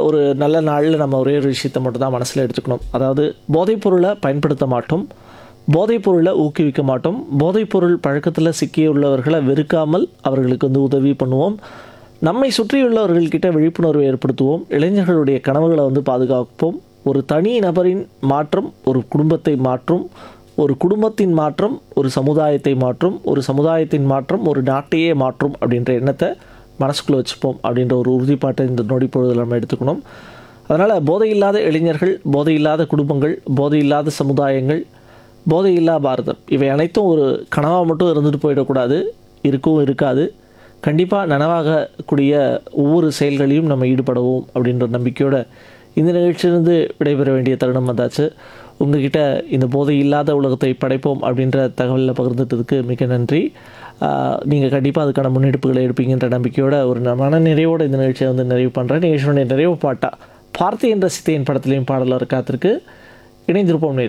ஒரு நல்ல நாளில் நம்ம ஒரே ஒரு விஷயத்தை மட்டும் தான் மனசில் எடுத்துக்கணும் அதாவது போதைப்பொருளை பயன்படுத்த மாட்டோம் போதைப்பொருளை ஊக்குவிக்க மாட்டோம் போதைப்பொருள் பழக்கத்தில் சிக்கியுள்ளவர்களை வெறுக்காமல் அவர்களுக்கு வந்து உதவி பண்ணுவோம் நம்மை சுற்றியுள்ளவர்கள்கிட்ட விழிப்புணர்வை ஏற்படுத்துவோம் இளைஞர்களுடைய கனவுகளை வந்து பாதுகாப்போம் ஒரு தனி நபரின் மாற்றம் ஒரு குடும்பத்தை மாற்றும் ஒரு குடும்பத்தின் மாற்றம் ஒரு சமுதாயத்தை மாற்றும் ஒரு சமுதாயத்தின் மாற்றம் ஒரு நாட்டையே மாற்றும் அப்படின்ற எண்ணத்தை மனசுக்குள்ளே வச்சுப்போம் அப்படின்ற ஒரு உறுதிப்பாட்டை இந்த நொடி பொழுதில் நம்ம எடுத்துக்கணும் அதனால் போதையில்லாத இளைஞர்கள் போதையில்லாத குடும்பங்கள் போதையில்லாத சமுதாயங்கள் போதையில்லா பாரதம் இவை அனைத்தும் ஒரு கனவாக மட்டும் இருந்துட்டு போயிடக்கூடாது இருக்கவும் இருக்காது கண்டிப்பாக நனவாகக்கூடிய ஒவ்வொரு செயல்களையும் நம்ம ஈடுபடுவோம் அப்படின்ற நம்பிக்கையோட இந்த நிகழ்ச்சியிலிருந்து விடைபெற வேண்டிய தருணம் வந்தாச்சு உங்ககிட்ட இந்த போதை இல்லாத உலகத்தை படைப்போம் அப்படின்ற தகவலில் பகிர்ந்துட்டதுக்கு மிக நன்றி நீங்கள் கண்டிப்பாக அதுக்கான முன்னெடுப்புகளை எடுப்பீங்கன்ற நம்பிக்கையோட ஒரு ந- மன நிறைவோட இந்த நிகழ்ச்சியை வந்து நிறைவு பண்ணுறேன் நிகழ்ச்சியுடைய நிறைவு பாட்டா பார்த்தி என்ற சித்தையின் படத்துலையும் பாடலர் காத்திருக்கு இணைந்திருப்போம் நேயர்களே.